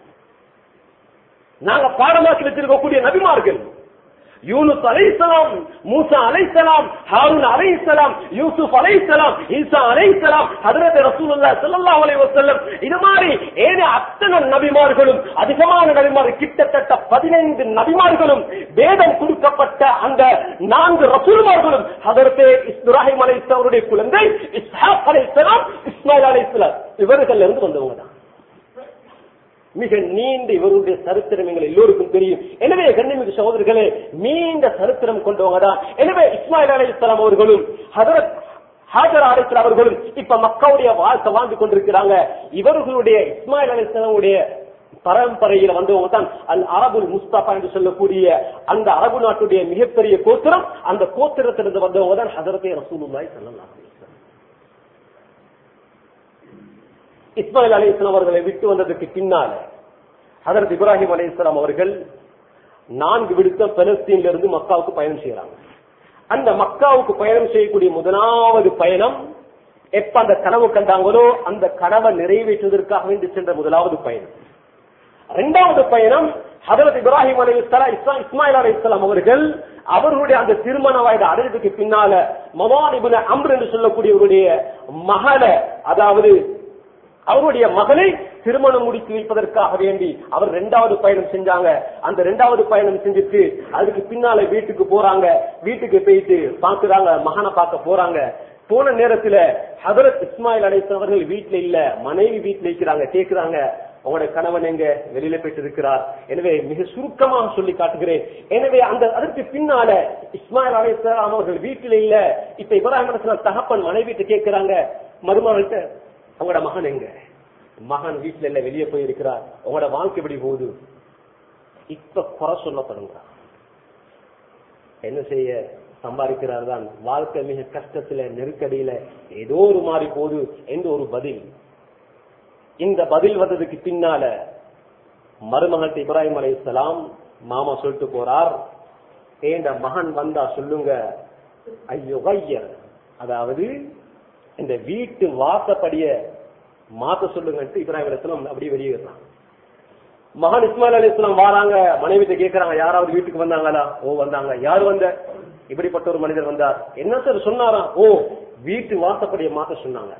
நாங்க பாடமாக்கி வச்சிருக்கக்கூடிய நபிமார்கள் யூனுஸ் அலைஹிஸ்ஸலாம் மூசா அலைஹிஸ்ஸலாம் ஹாரூன் அலைஹிஸ்ஸலாம் யூசுப் அலைஹிஸ்ஸலாம் ஈசா அலைஹிஸ்ஸலாம் ஹஜ்ரத் ரசூலுல்லாஹி ஸல்லல்லாஹு அலைஹி வஸல்லம் இது மாதிரி ஏழு அத்தனை நபிமார்களும் அதிகமான நபிமார்கள் கிட்டத்தட்ட பதினைந்து நபிமார்களும் வேதம் கொடுக்கப்பட்ட அந்த நான்கு ரசூல்மார்களும் ஹஜரத் இப்ராஹிம் அலைஹிஸ்ஸலாம் அவருடைய குழந்தை இஸ்ஹாக் அலைஹிஸ்ஸலாம் இஸ்மாயில் அலைஹிஸ்ஸலாம் இவர்கள் இருந்து வந்தவங்க தான் மிக நீண்ட இவருடைய சரித்திரம் எங்கள் எல்லோருக்கும் தெரியும் எனவே கண்ணிமிகு சகோதரர்களே நீண்ட சரித்திரம் கொண்டவங்க தான் எனவே இஸ்மாயில் அலி இஸ்லாம் அவர்களும் ஹதரத் ஹாஜர் அலிஸ்லாம் அவர்களும் இப்ப மக்களுடைய வாழ்க்கை வாழ்ந்து கொண்டிருக்கிறாங்க இவர்களுடைய இஸ்மாயில் அலி இஸ்லாமுடைய பரம்பரையில வந்தவங்க தான் அல் அரபுல் முஸ்தபா என்று சொல்லக்கூடிய அந்த அரபு நாட்டுடைய மிகப்பெரிய கோத்திரம் அந்த கோத்திரத்திலிருந்து வந்தவங்க தான் ஹதரத்தே ரசூலுல்லாய் ஸல்லல்லாஹு அலைஹி வஸல்லம் இஸ்மாயில் அலி இஸ்லாம் அவர்களை விட்டு வந்ததுக்கு பின்னால ஹதரத் இப்ராஹிம் அலி இஸ்லாம் அவர்கள் நான்கு விடுத்தம் பலஸ்தீன்ல இருந்து மக்காவுக்கு பயணம் செய்யறாங்க அந்த மக்காவுக்கு பயணம் செய்யக்கூடிய முதலாவது பயணம் எப்ப அந்த கனவு கண்டாங்களோ அந்த கனவை நிறைவேற்றுவதற்காக வேண்டி சென்ற முதலாவது பயணம் இரண்டாவது பயணம் ஹதரத் இப்ராஹிம் அலி இஸ்லாம் இஸ்மாயில் அலி இஸ்லாம் அவர்கள் அவர்களுடைய அந்த திருமண வயது அடைஞ்சதுக்கு பின்னால மவான் இபுன அம்ர் என்று சொல்லக்கூடியவருடைய மகளை அதாவது அவருடைய மகனை திருமணம் முடித்து வைப்பதற்காக வேண்டி அவர் இரண்டாவது பயணம் செஞ்சாங்க அந்த இரண்டாவது பயணம் செஞ்சுட்டு அதுக்கு பின்னால வீட்டுக்கு போறாங்க வீட்டுக்கு போயிட்டு பாக்குறாங்க மகனை பார்க்க போறாங்க போன நேரத்துல ஹதரத் இஸ்மாயில் அலைசன் அவர்கள் வீட்டுல இல்ல மனைவி வீட்டுல இருக்கிறாங்க கேக்குறாங்க உங்களோட கணவன் எங்க வெளியில போயிட்டு இருக்கிறார் எனவே மிக சுருக்கமாக சொல்லி காட்டுகிறேன் எனவே அந்த அதற்கு பின்னால இஸ்மாயில் அலைசலாம் அவர்கள் வீட்டுல இல்ல இப்ப இப்ராஹிம் அலைஹிஸ்ஸலாம் தகப்பன் மனைவிட்டு கேட்கிறாங்க மருமகள்கிட்ட உங்களோட மகன் எங்க மகன் வீட்டுல இல்ல வெளியே போய் இருக்கிறார் உங்களோட வாழ்க்கை எப்படி போகுது இப்ப குறை சொல்ல தொடங்குறார் என்ன செய்ய சம்பாதிக்கிறார் தான் வாழ்க்கை மிக கஷ்டத்துல நெருக்கடியில ஏதோ ஒரு மாதிரி போகுது என்று ஒரு பதில் இந்த பதில் வந்ததுக்கு பின்னால மருமகன் இப்ராஹிம் அலைஹிஸ்ஸலாம் மாமா சொல்லிட்டு போறார் ஏண்ட மகன் வந்தா சொல்லுங்க ஐயோ அதாவது இந்த வீட்டு வாசப்படிய மாத்த சொல்லுங்கன்ட்டு இப்ராஹிம் அலிஸ்லாம் அப்படியே வெளியேறான் மகன் இஸ்மாயில் அலி இஸ்லாம் வராங்க மனைவிட்ட கேட்கறாங்க யாராவது வீட்டுக்கு வந்தாங்களா ஓ வந்தாங்க யார் வந்த இப்படிப்பட்ட ஒரு மனிதர் வந்தார் என்ன சார் சொன்னாரா ஓ வீட்டு வாசப்படிய மாத்த சொன்னாங்க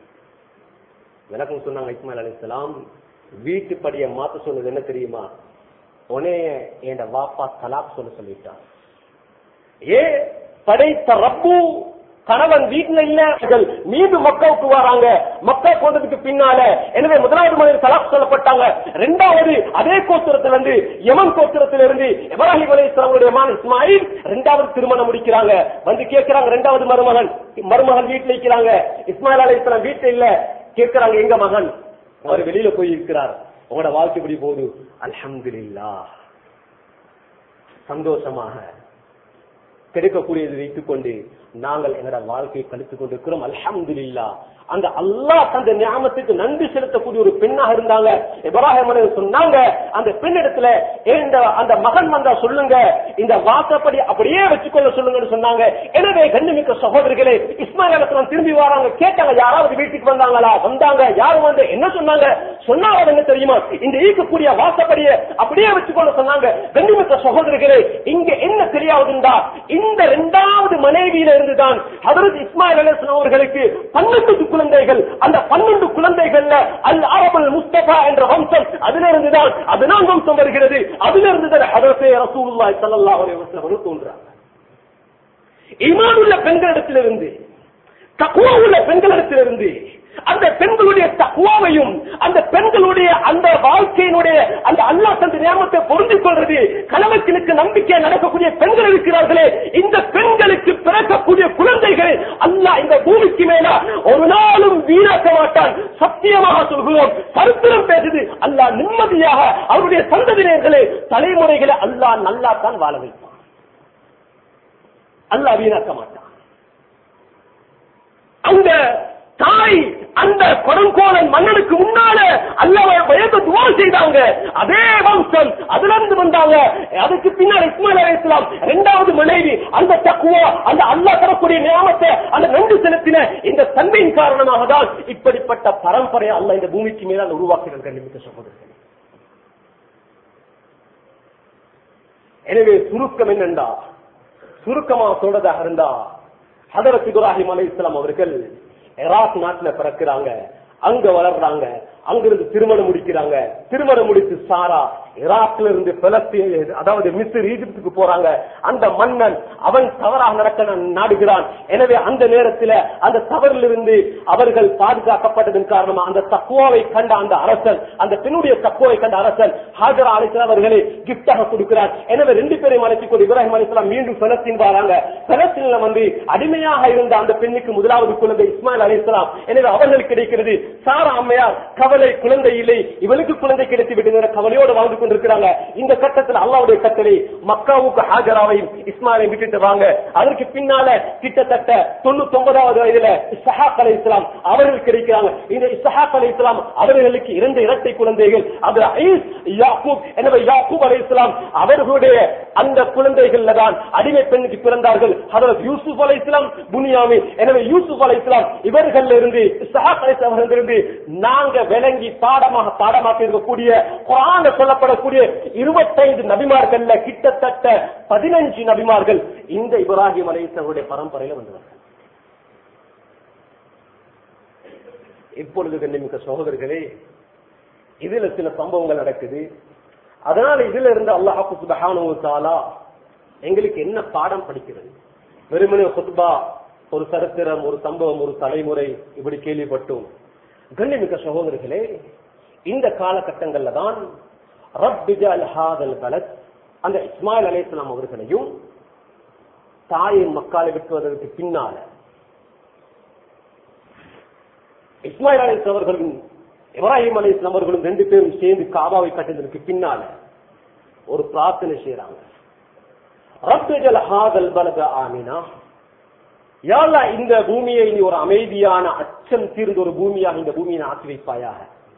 விளக்கம் சொன்னாங்க இஸ்மாயில் அலி இஸ்லாம் வீட்டு படிய மாத்த சொன்னது என்ன தெரியுமா உனே என் வாப்பா தலாக் சொல்ல சொல்லிட்டான் ஏ படைத்த ரப்பு கணவன் வீட்டுல இல்ல மீண்டும் மக்காவுக்கு வராங்க மக்கா போனதுக்கு பின்னால எனவே முதலாவது மனிதர் தலாக் சொல்லப்பட்டாங்க இரண்டாவது அதே கோத்திரத்திலிருந்து யமன் கோத்திரத்திலிருந்து இப்ராஹிம் அலி இஸ்லாமுடைய மகன் இஸ்மாயில் இரண்டாவது திருமணம் முடிக்கிறாங்க வந்து கேட்கிறாங்க இரண்டாவது மருமகன் மருமகன் வீட்டுல இருக்கிறாங்க இஸ்மாயில் அலி இஸ்லாம் வீட்டுல இல்ல கேட்கிறாங்க எங்க மகன் அவர் வெளியில போய் இருக்கிறார் உங்களோட வாழ்க்கை எப்படி போகுது அல்ஹம்துலில்லாஹ் சந்தோஷமாக கிடைக்கக்கூடியது வைத்துக் கொண்டு நாங்கள் எங்களோட வாழ்க்கையை கழித்துக் கொண்டிருக்கிறோம் அல்ஹம்துலில்லா அந்த அல்லாஹ் தந்த ஞாபகத்துக்கு நன்றி செலுத்தக்கூடிய ஒரு பெண்ணாக இருந்தாங்க இப்ராஹிம் அலைஹிஸ்ஸலாம் சொன்னாங்க அந்த பெண்ணிடத்துல இந்த அந்த மகன் வந்தா சொல்லுங்க இந்த வாசப்படி அப்படியே வச்சுக்கொள்ள சொல்லுங்கன்னு சொன்னாங்க எனவே கண்ணுமிக்க சகோதரிகளே இஸ்மாயில் அலைஹிஸ்ஸலாம் திரும்பி வராங்க கேட்டாங்க யாராவது வீட்டுக்கு வந்தாங்களா வந்தாங்க யாரு வந்து என்ன சொன்னாங்க சொன்னாங்க என்ன தெரியுமா இந்த ஈக்கக்கூடிய வாசப்படிய அப்படியே வச்சுக்கொள்ள சொன்னாங்க கண்ணுமிக்க சகோதரிகளே இங்க என்ன தெரியாதுண்டா இந்த இரண்டாவது மனைவியில இருந்துதான் ஹதரத் இஸ்மாயில் அலைஹிஸ்ஸலாம் அவர்களுக்கு பன்னெண்டு குழந்தைகள் அந்த பன்னெண்டு குழந்தைகள்ல அல் அரபுல் முஸ்தபா என்ற வம்சம் அதுல இருந்துதான் அதுதான் வம்சம் வருகிறது அதுல இருந்துதான் ஹதரத்தே ரசூலுல்லாஹி ஸல்லல்லாஹு அலைஹி வஸல்லம் அவர்கள் தோன்றாங்க ஈமான் உள்ள பெண்களிடத்திலிருந்து தக்குவா உள்ள பெண்களிடத்திலிருந்து அந்த பெண்களுடைய தக்குவாவையும் அந்த பெண்களுடைய அந்த வாழ்க்கையினுடைய அந்த அல்லாஹ் தந்த நியமத்தை பொருந்திக் கொள்றது கணவனுக்கு நம்பிக்கை நடக்கக்கூடிய பெண்கள் இருக்கிறார்களே இந்த பெண்களுக்கு பிறக்கக்கூடிய குழந்தைகள் அல்லாஹ் இந்த பூமிக்கு மேல ஒரு நாளும் வீணாக்க மாட்டான் சத்தியமாக சொல்கிறோம் சரித்திரம் பேசுது அல்லாஹ் நிம்மதியாக அவருடைய சந்ததியினர்களே தலைமுறைகளை அல்லாஹ் நல்லா தான் வாழ வைப்பான் அல்லாஹ் வீணாக்க மாட்டான் அந்த தாய் அந்த கொடுங்கோலன் மன்னனுக்கு முன்னால அல்லாஹ் வயது துவா செய்தாங்க அதே வம்சம் அதுல இருந்து வந்தாங்க அதுக்கு பின்னால் இஸ்மாயில் அலைஹிஸ்ஸலாம் இரண்டாவது மனைவி அந்த தக்குவா அந்த அல்லாஹ் தரக்கூடிய நியாமத்தை அந்த நன்றி செலுத்தின இந்த தன்மையின் காரணமாக தான் இப்படிப்பட்ட பரம்பரையை அல்லாஹ் இந்த பூமிக்கு மேல உருவாக்குகிறது கண்டிப்பாக சகோதரர்கள் எனவே சுருக்கம் என்னண்டா சுருக்கமா சொல்றதாக இருந்தா ஹதரத் இப்ராஹிம் அலை இஸ்லாம் அவர்கள் இராக் நாட்டுல பிறக்கிறாங்க அங்க வளர்றாங்க அங்கிருந்து திருமணம் முடிக்கிறாங்க திருமணம் முடித்து சாரா ஈராக்ல இருந்து பலஸ்தீன் அதாவது மிஸ்ர் ஈஜிப்துக்கு போறாங்க அந்த மன்னன் அவன் தவறாக நடக்க நாடுகிறான் எனவே அந்த நேரத்தில் அந்த தவறிலிருந்து அவர்கள் பாதுகாக்கப்பட்டதன் காரணமா அந்த தக்குவாவை கண்ட அந்த அரசன் அந்த பெண்ணுடைய தக்குவாவை கண்ட அரசன் ஹாஜரா அலிஸ்லாம் அவர்களை கிப்டாக கொடுக்கிறார் எனவே ரெண்டு பேரையும் அழைத்துக் கொண்டு இப்ராஹிம் அலிஸ்லாம் மீண்டும் பலஸ்தீன் வராங்க பலஸ்தீன்ல வந்து அடிமையாக இருந்த அந்த பெண்ணுக்கு முதலாவது குழந்தை இஸ்மாயில் அலிஸ்லாம் எனவே அவர்களுக்கு கிடைக்கிறது சாரா அம்மையார் கவலை குழந்தை இல்லை இவளுக்கு குழந்தை கிடைத்து விட்டு கவலையோடு வாழ்ந்து கொண்டிருக்கிறாங்க இந்த கட்டத்தில் அல்லாவுடைய கட்டளை மக்காவுக்கு ஹாஜராவையும் இஸ்மாயிலை விட்டுட்டு வாங்க அதற்கு பின்னால கிட்டத்தட்ட தொண்ணூத்தி ஒன்பதாவது வயதுல இஸ்ஹாக் அலை இஸ்லாம் அவர்கள் கிடைக்கிறாங்க இந்த இஸ்ஹாக் அலை இஸ்லாம் அவர்களுக்கு இரண்டு இரட்டை குழந்தைகள் அது ஐஸ் யாக்கூப் எனவே யாக்கூப் அலை இஸ்லாம் அவர்களுடைய அந்த குழந்தைகள்ல தான் அடிமை பெண்ணுக்கு பிறந்தார்கள் அதற்கு யூசுப் அலை இஸ்லாம் புனியாமி எனவே யூசுப் அலை இஸ்லாம் இவர்கள் இருந்து இஸ்ஹாக் அலை இஸ்லாம் இருந்து நாங்க விளங்கி பாடமாக பாடமாக்கி இருக்கக்கூடிய குரான சொல்லப்படக்கூடிய இருபத்தைந்து நபிமார்கள்ல கிட்டத்தட்ட பதினஞ்சு நபிமார்கள் இந்த இப்ராஹிம் அலைசருடைய பரம்பரையில வந்தவர்கள் இப்பொழுது கண்ணிமிக்க சகோதரர்களே இதுல சில சம்பவங்கள் நடக்குது அதனால இதுல இருந்து அல்லாஹு சுபஹானு தாலா எங்களுக்கு என்ன பாடம் படிக்கிறது வெறுமனே குத்பா ஒரு சரித்திரம் ஒரு சம்பவம் ஒரு தலைமுறை இப்படி கேள்விப்பட்டோம் கண்ணிமிக்க சகோதரர்களே இந்த காலகட்டங்கள்ல தான் ரப்பிஜல் ஹாதல் பலத் அந்த இஸ்மாயில் அலேஸ்லாம் அவர்களையும் தாயை மக்களை விட்டுவதற்கு பின்னால இஸ்மாயில் அலேஸ் அவர்களும் இப்ராஹிம் அலேஸ்லாம் அவர்களும் ரெண்டு பேரும் சேர்ந்து காபாவை கட்டுவதற்கு பின்னால ஒரு பிரார்த்தனை செய்யறாங்க ரப்பிஜல் ஹாதல் பலத ஆமினா யாழ்லா இந்த பூமியை நீ ஒரு அமைதியான அச்சம் தீர்ந்த ஒரு பூமியாக இந்த பூமியை ஆக்கி வைப்பாயாக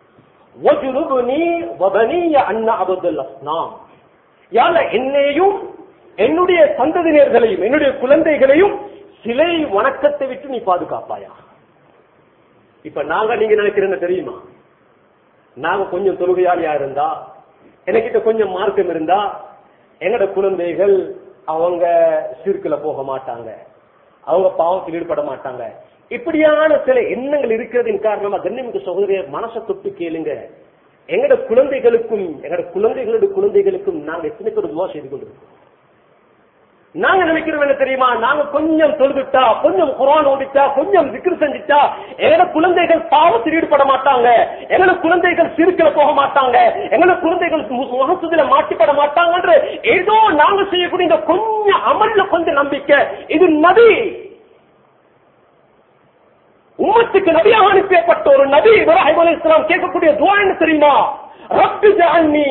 என்னையும் என்னுடைய சந்ததியினர்களையும் என்னுடைய குழந்தைகளையும் சிலை வணக்கத்தை விட்டு நீ பாதுகாப்பாயா இப்ப நாங்க நீங்க நினைக்கிறேன்னு தெரியுமா நாங்க கொஞ்சம் தொழுகையாளியா இருந்தா எனக்கிட்ட கொஞ்சம் மார்க்கம் இருந்தா எங்கட குழந்தைகள் அவங்க சிறுக்குல போக மாட்டாங்க அவங்க பாவத்தில் ஈடுபட மாட்டாங்க இப்படியான சில எண்ணங்கள் இருக்கிறதின் காரணமா கண்ணிமிக்க சகோதரிய மனசை தொட்டு கேளுங்க எங்கட குழந்தைகளுக்கும் எங்கட குழந்தைகளுடைய குழந்தைகளுக்கும் நாங்க எத்தனை பேர் துவா செய்து கொண்டிருக்கோம் நாங்க நினைக்கிறோம் என்ன தெரியுமா நாங்க கொஞ்சம் தொழுதுட்டா கொஞ்சம் குரான் ஓடிட்டா கொஞ்சம் விக்கிர செஞ்சுட்டா எங்கட குழந்தைகள் பாவத்தில் ஈடுபட மாட்டாங்க எங்கட குழந்தைகள் சிறுக்கில போக மாட்டாங்க எங்கட குழந்தைகள் முகசுதில மாட்டிப்பட மாட்டாங்கன்ற ஏதோ நாங்க செய்யக்கூடிய இந்த கொஞ்சம் அமல்ல கொஞ்சம் நம்பிக்கை இது நபி உம்மத்துக்கு நபியாக அனுப்பப்பட்ட ஒரு நபி இப்ராஹிம் அலி இஸ்லாம் கேட்கக்கூடிய துவா என்ன தெரியுமா ரப்பு ஜான்னி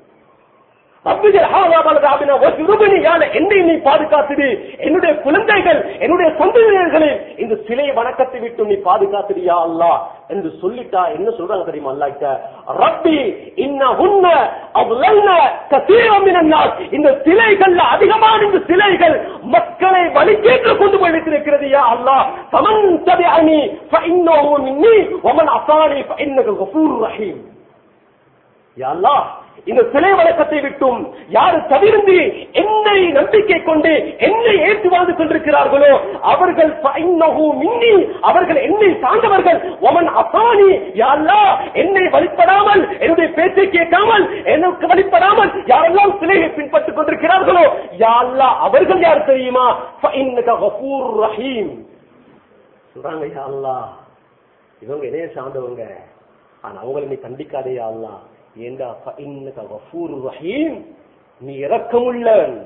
என்னை நீ பாதுகாத்துடு என்னுடைய குழந்தைகள் என்னுடைய சொந்தங்களை இந்த சிலை வணக்கத்தை விட்டு நீ பாதுகாத்துடியா அல்லா என்று சொல்லிட்டா என்ன சொல்றாங்க தெரியுமா அல்லாட்ட ரப்பி இன்ன உன்ன அவ்வளவு கசீரமினால் இந்த சிலைகள்ல அதிகமான இந்த சிலைகள் மக்களை வழிகேற்று கொண்டு போய் வைத்திருக்கிறது யா அல்லா சமன் தபி அணி மின்னி ஒமன் அசானி இன்னகு கபூர் ரஹீம் யா அல்லாஹ் இந்த சிலை வழக்கத்தை விட்டும் யாரு தவிர்ந்து என்னை நம்பிக்கை கொண்டு என்னை ஏற்று வாழ்ந்து கொண்டிருக்கிறார்களோ அவர்கள் மின்னி அவர்கள் என்னை சார்ந்தவர்கள் ஒமன் அசானி யாரா என்னை வழிபடாமல் என்னுடைய பேச்சை கேட்காமல் எனக்கு வழிபடாமல் யாரெல்லாம் சிலையை பின்பற்றிக் கொண்டிருக்கிறார்களோ யாழ்லா அவர்கள் யார் தெரியுமா ரஹீம் சொல்றாங்க யா அல்லா இவங்க இணைய சார்ந்தவங்க ஆனா அவங்களை நீ கண்டிக்காதே அல்லா ஏண்டா இன்னக கஃபூர் ரஹீம் நீ இரக்கமுள்ளவன்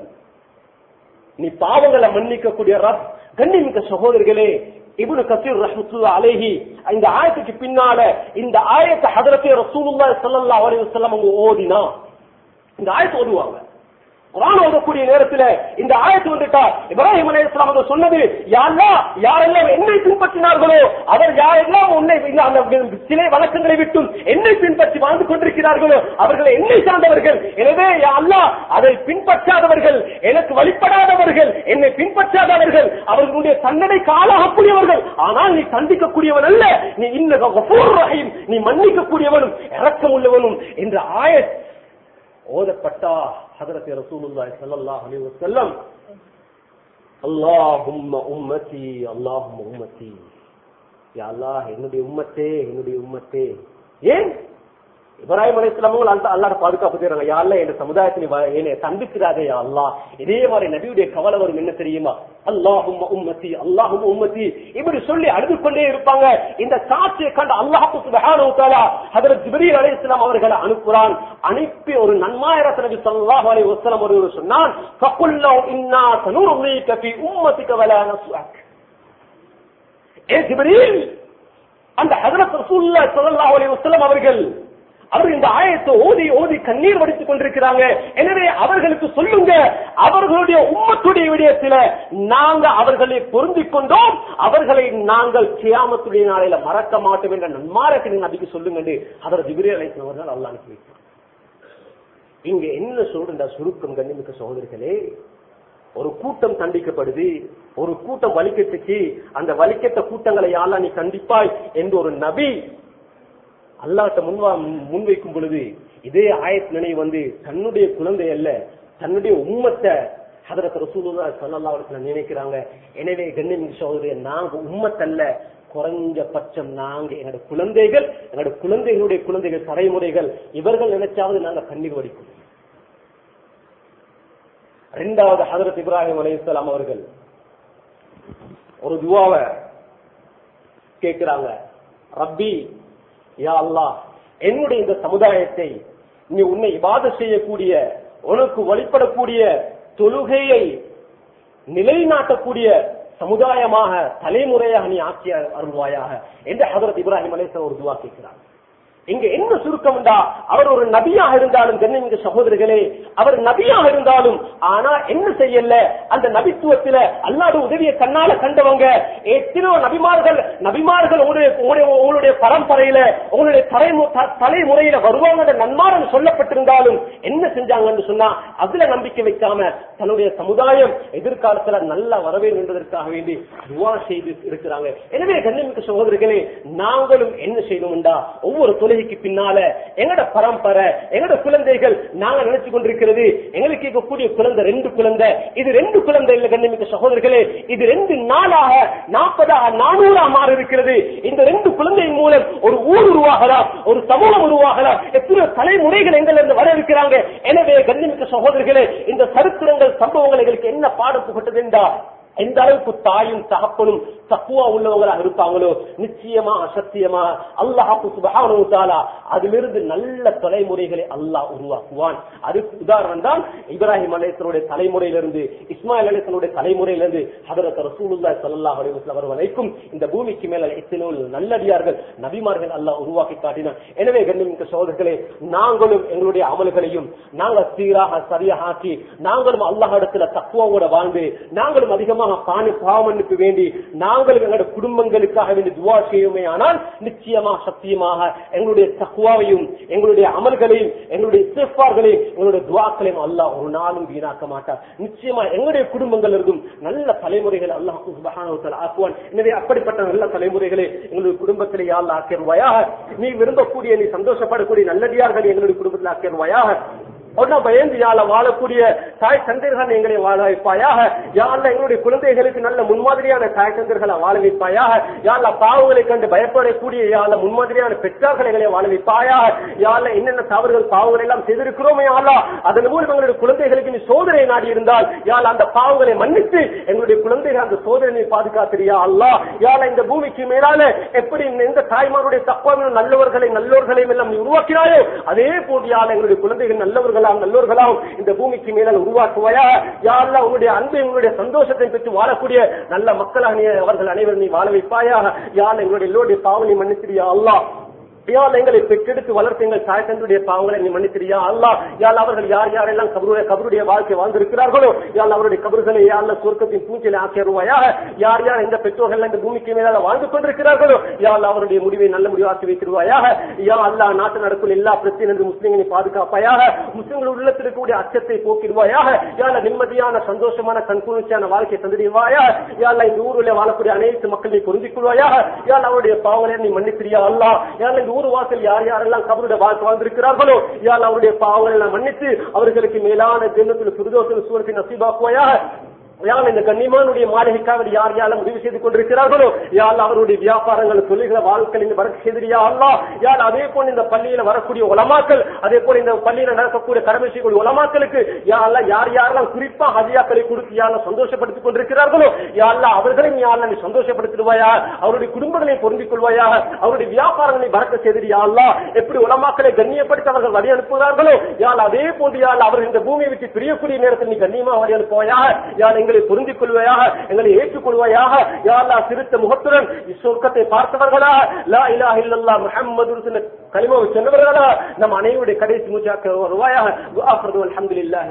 நீ பாவங்களை மன்னிக்கக்கூடிய ரப் கண்ணிமிக்க சகோதரர்களே இப்னு கசீர் ரஹ்மத்துல்லாஹி அலைஹி இந்த ஆயத்துக்கு பின்னால இந்த ஆயத்தை ஹதரத்தே ரசூலுல்லாஹி ஸல்லல்லாஹு அலைஹி வஸல்லம் அவங்க ஓதினா இந்த ஆயத்தை ஓதுவாங்க குரான் ஓதக்கூடிய நேரத்துல இந்த ஆயத்து வந்துட்டா இப்ராஹிம் அலைஹிஸ்ஸலாம் அவங்க சொன்னது யாரெல்லாம் யாரெல்லாம் என்னை பின்பற்றினார்களோ அவர் யாரெல்லாம் உன்னை இந்த அந்த சிலை வழக்கங்களை விட்டும் என்னை பின்பற்றி வாழ்ந்து கொண்டிருக்கிறார்களோ அவர்களை என்னை சார்ந்தவர்கள் எனவே யா அல்லாஹ் அதை பின்பற்றாதவர்கள் எனக்கு வழிபடாதவர்கள் என்னை பின்பற்றாதவர்கள் அவர்களுடைய தண்டனை காலாகக்கூடியவர்கள் ஆனால் நீ சந்திக்கக்கூடியவன் அல்ல நீ இன்ன கஃபூர் ரஹீம் நீ மன்னிக்கக்கூடியவனும் இரக்கம் உள்ளவனும் என்ற ஆயத் ஓதப்பட்டா ஹதரத் ரசூலுல்லாஹி ஸல்லல்லாஹு அலைஹி வஸல்லம் அல்லாஹும்ம உம்மதி அல்லாஹும்ம உம்மதி யா அல்லாஹ் என்னுடைய உம்மத்தே என்னுடைய உம்மத்தே ஏன் இப்ராஹிம் அலைஹிஸ்ஸலாம் அவங்க அந்த அல்லாஹ் பாதுகாப்பு செய்றாங்க யா அல்லாஹ் இந்த சமுதாயத்தை நீ வ- என்னை தண்டிக்கிறாதே யா அல்லாஹ் இதே மாதிரி நபியுடைய கவலை வரும் என்ன தெரியுமா அல்லாஹும்ம உம்மதி அல்லாஹும்ம உம்மதி இப்படி சொல்லி அழுது கொண்டே இருப்பாங்க இந்த காட்சியை கண்ட அல்லாஹ் சுப்ஹானஹு வ தஆலா ஹஜ்ரத் ஜிப்ரீல் அலைஹிஸ்ஸலாம் அவர்களை அனுப்புறான் அனுப்பி ஒரு நன்மாயரத் நபி ஸல்லல்லாஹு அலைஹி வஸல்லம் அவர்கள் சொன்னான் ஃபகுல் லவ் இன்னா சனுர்மீக ஃபீ உம்மதிக வலா நஸ்அக் ஏ ஜிப்ரீல் அந்த ஹஜரத் ரசூலுல்லாஹி ஸல்லல்லாஹு அலைஹி வஸல்லம் அவர்கள் அவர் இந்த ஆயத்தை ஓதி ஓதி கண்ணீர் வடித்துக் கொண்டிருக்கிறாங்க எனவே அவர்களுக்கு சொல்லுங்க அவர்களுடைய உம்மத்துடைய விடயத்தில நாங்க அவர்களை பொருந்திக் கொண்டோம் அவர்களை நாங்கள் கியாமத்துடைய நாளையில மறக்க மாட்டோம் என்ற நன்மாரத்தின் நபிக்கு சொல்லுங்க என்று அவர் ஜிபிரி அழைத்து அவர்கள் அல்லாஹ் அனுப்பி வைத்தார். இங்க என்ன சொல்ற சுருக்கம் கண்ணிமிக்க சகோதரர்களே ஒரு கூட்டம் தண்டிக்கப்படுது ஒரு கூட்டம் வலிக்கட்டுச்சு அந்த வலிக்கட்ட கூட்டங்களை யாரெல்லாம் நீ கண்டிப்பாய் என்று ஒரு நபி அல்லாட்ட முன்வா முன்வைக்கும் பொழுது இதே ஆயத் நினைவு வந்து தன்னுடைய குழந்தை அல்ல தன்னுடைய உம்மத்தை ஹதரத் ரசூலுல்லாஹி ஸல்லல்லாஹு அலைஹி வஸல்லம் நினைக்கிறாங்க எனவே கண்ணியமிகு சகோதரே நாங்க உம்மத்தல்ல குறைஞ்சபட்சம் நாங்க என்னோட குழந்தைகள் என்னோட குழந்தைகளுடைய குழந்தைகள் தலைமுறைகள் இவர்கள் நினைச்சாவது நாங்க கண்ணீர் வடிக்கும் இரண்டாவது ஹதரத் இப்ராஹிம் அலைஹிஸ்ஸலாம் அவர்கள் ஒரு துவாவை கேட்கிறாங்க ரப்பி யா அல்லாஹ் என்னுடைய இந்த சமுதாயத்தை நீ உன்னை இபாத செய்யக்கூடிய உனக்கு வழிபடக்கூடிய தொழுகையை நிலைநாட்டக்கூடிய சமுதாயமாக தலைமுறையாக நீ ஆக்கிய அருள்வாயாக என்று ஹதரத் இப்ராஹிம் அலேசன் ஒரு துவா கேட்கிறார் இங்க என்ன சுருக்கம்டா அவர் ஒரு நபியாக இருந்தாலும் கண்ணிமிக்க சகோதரர்களே அவர் நபியாக இருந்தாலும் ஆனா என்ன செய்யல அந்த நபித்துவத்தில அல்லாத உதவியை கண்ணால கண்டவங்க எத்தனையோ நபிமார்கள் நபிமார்கள் உங்களுடைய உங்களுடைய உங்களுடைய பரம்பரையில உங்களுடைய தலைமு த- தலைமுறையில வருவாங்க நன்மாரன் சொல்லப்பட்டிருந்தாலும் என்ன செஞ்சாங்கன்னு சொன்னா அதுல நம்பிக்கை வைக்காம தன்னுடைய சமுதாயம் எதிர்காலத்துல நல்லா வரவே என்பதற்காக வேண்டி துவா செய்து இருக்கிறாங்க எனவே கண்ணிமிக்க சகோதரர்களே நாங்களும் என்ன செய்யணும்டா ஒவ்வொரு தொழுகைக்கு பின்னால எங்கட பரம்பரை எங்கட குழந்தைகள் நாங்க நினைச்சு கொண்டிருக்கிறது எங்களுக்கு இருக்கக்கூடிய குழந்தை ரெண்டு குழந்தை இது ரெண்டு குழந்தை இல்ல கண்ணிமிக்க சகோதரர்களே இது ரெண்டு நாளாக நாற்பதாக நானூறா மாறி இருக்கிறது இந்த ரெண்டு குழந்தையின் மூலம் ஒரு ஊர் உருவாகலாம் ஒரு சமூகம் உருவாகலாம் எத்தனையோ தலைமுறைகள் எங்களிருந்து வர இருக்கிறாங்க எனவே கண்ணிமிக்க சகோதரர்களே இந்த சரித்திரங்கள் சம்பவங்கள் எங்களுக்கு என்ன பாடம் புகட்டது என்றால் எந்த அளவுக்கு தாயும் தகப்பனும் தக்குவா உள்ளவங்களாக இருப்பாங்களோ நிச்சயமா அசத்தியமா அல்லாஹு சுபஹானஹு தஆலா அதிலிருந்து நல்ல தலைமுறைகளை அல்லாஹ் உருவாக்குவான் அதுக்கு உதாரணம் தான் இப்ராஹிம் அலைஹிஸ்ஸலாமுடைய தலைமுறையிலிருந்து இஸ்மாயில் அலைஹிஸ்ஸலாமுடைய தலைமுறையிலிருந்து ஹதரத் ரசூலுல்லாஹி ஸல்லல்லாஹு அலைஹி வஸல்லம் அவர் வரைக்கும் இந்த பூமிக்கு மேல எத்தனையோ நல்லடியார்கள் நபிமார்கள் அல்லாஹ் உருவாக்கி காட்டினான் எனவே கண்ணியமிக்க சகோதரர்களே நாங்களும் எங்களுடைய அமல்களையும் நாங்கள் சீராக சரியாக ஆக்கி நாங்களும் அல்லாஹ் இடத்துல தக்குவோட வாழ்ந்து நாங்களும் அதிகமாக பானி பாவமன்னுக்கு வேண்டி நாங்களும் எங்களுடைய குடும்பங்களுக்காக வேண்டி துவா செய்யுமே ஆனால் நிச்சயமா சத்தியமாக எங்களுடைய தக்குவாவையும் எங்களுடைய அமல்களையும் எங்களுடைய சிறப்பார்களையும் எங்களுடைய துவாக்களையும் அல்லாஹ் ஒரு நாளும் வீணாக்க மாட்டார் நிச்சயமா எங்களுடைய குடும்பங்கள் இருக்கும் நல்ல தலைமுறைகள் அல்லாஹ் சுப்ஹானஹு வ தஆலா ஆக்குவான் எனவே அப்படிப்பட்ட நல்ல தலைமுறைகளை எங்களுடைய குடும்பத்திலே யா அல்லாஹ் ஆக்கிடுவாயாக நீ விரும்பக்கூடிய நீ சந்தோஷப்படக்கூடிய நல்லடியார்கள் எங்களுடைய குடும்பத்தில் ஆக்கிடுவாயாக ஒன்னா பயந்து யாழ வாழக்கூடிய தாய் தந்தைகள் எங்களை வாழ வைப்பாயாக யாழ்ல எங்களுடைய குழந்தைகளுக்கு நல்ல முன்மாதிரியான தாய் தந்தைகளை வாழ வைப்பாயாக யாழ்ல பாவங்களை கண்டு பயப்படக்கூடிய யாழ்ல முன்மாதிரியான பெற்றார்கள் எங்களை வாழ வைப்பாயாக யாழ்ல என்னென்ன தவறுகள் பாவங்கள் எல்லாம் செய்திருக்கிறோமே யாழ்லா அதன் மூலம் எங்களுடைய குழந்தைகளுக்கு நீ சோதனை நாடி இருந்தால் யாழ் அந்த பாவங்களை மன்னித்து எங்களுடைய குழந்தைகள் அந்த சோதனை பாதுகாத்திரியா அல்லா யாழ இந்த பூமிக்கு மேலான எப்படி எந்த தாய்மாருடைய தப்பான நல்லவர்களை நல்லோர்களையும் எல்லாம் நீ உருவாக்கினாயோ அதே போன்று யாழ் எங்களுடைய குழந்தைகள் நல்லவர்களாம் நல்லோர்களாம் இந்த பூமிக்கு மேலால் உருவாக்குவாயா யாழ்ல உங்களுடைய அன்பை உங்களுடைய சந்தோஷத்தை பெற்று வாழக்கூடிய நல்ல மக்களாக நீ அவர்கள் அனைவரும் நீ வாழ வைப்பாயாக யாழ் எங்களுடைய எல்லோருடைய பாவனை மன்னித்திரியா அல்லா யாழ் எங்களை பெற்றெடுத்து வளர்த்து எங்கள் தாய் தந்தையுடைய பாவங்களை நீ மன்னித்திரியா அல்லா யாழ் அவர்கள் யார் யாரெல்லாம் கபருடைய கபருடைய வாழ்க்கை வாழ்ந்திருக்கிறார்களோ யாழ் அவருடைய கபர்களை யாழ்ல சொர்க்கத்தின் பூஞ்சலை ஆக்கிடுவாயாக யார் யார் எந்த பெற்றோர்கள் இந்த பூமிக்கு மேலால வாழ்ந்து கொண்டிருக்கிறார்களோ யாழ் அவருடைய முடிவை நல்ல முடிவாக்கி வைத்திருவாயாக யா அல்லா நாட்டு நடக்கும் எல்லா பிரச்சனை முஸ்லிம்களை பாதுகாப்பாயாக முஸ்லிம்கள் உள்ளத்தில் இருக்கக்கூடிய அச்சத்தை போக்கிடுவாயாக யாழ நிம்மதியான சந்தோஷமான கண்குளிர்ச்சியான வாழ்க்கையை தந்திடுவாயா யாழ் இந்த ஊரில் வாழக்கூடிய அனைத்து மக்களை பொருந்திக் கொள்வாயாக யாழ் அவருடைய பாவங்களை நீ மன்னித்திரியா அல்லா யாழ் இந்த ஊர் வாசல் யார் யாரெல்லாம் கபருடைய வாழ்க்கை வாழ்ந்திருக்கிறார்களோ யாழ் அவருடைய பாவங்களை எல்லாம் மன்னித்து அவர்களுக்கு மேலான ஜென்னத்தில் சுருதோசன சூழத்தை நசீபாக்குவாயாக யார் இந்த கண்ணிமானுடைய மாளிகைக்காக யார் யாரும் உதவி செய்து கொண்டிருக்கிறார்களோ யார் அவருடைய வியாபாரங்கள் தொழில்களை வாழ்க்கையில் வரக்கு செய்தியா அல்லா யார் அதே போல இந்த பள்ளியில வரக்கூடிய உலமாக்கள் அதே போல இந்த பள்ளியில நடக்கக்கூடிய கடமை செய்யக்கூடிய உலமாக்களுக்கு யாரெல்லாம் யார் யாரெல்லாம் குறிப்பா ஹதியாக்களை கொடுத்து யாரெல்லாம் சந்தோஷப்படுத்திக் கொண்டிருக்கிறார்களோ யாரெல்லாம் அவர்களையும் யாரெல்லாம் நீ சந்தோஷப்படுத்திடுவாயா அவருடைய குடும்பங்களை பொருந்திக் கொள்வாயா அவருடைய வியாபாரங்களை வரக்க செய்தியா அல்லா எப்படி உலமாக்களை கண்ணியப்படுத்தி அவர்கள் வழி அனுப்புகிறார்களோ யார் அதே போன்று யார் அவர்கள் இந்த பூமியை விட்டு பிரியக்கூடிய நேரத்தில் நீ கண்ணியமா வழி அனுப்புவாயா யார் எங்களை பொருந்திக் கொள்வாயாக எங்களை ஏற்றுக்கொள்வாயாக யாரா சிறுத்த முகத்துடன் சொர்க்கத்தை பார்த்தவர்களா லா இலாஹ இல்லல்லா முஹம்மது கலிமாவை சொன்னவர்களா நம் அனைவருடைய கடைசி மூச்சாக்க வருவாயாக அல்ஹம்துலில்லாஹ்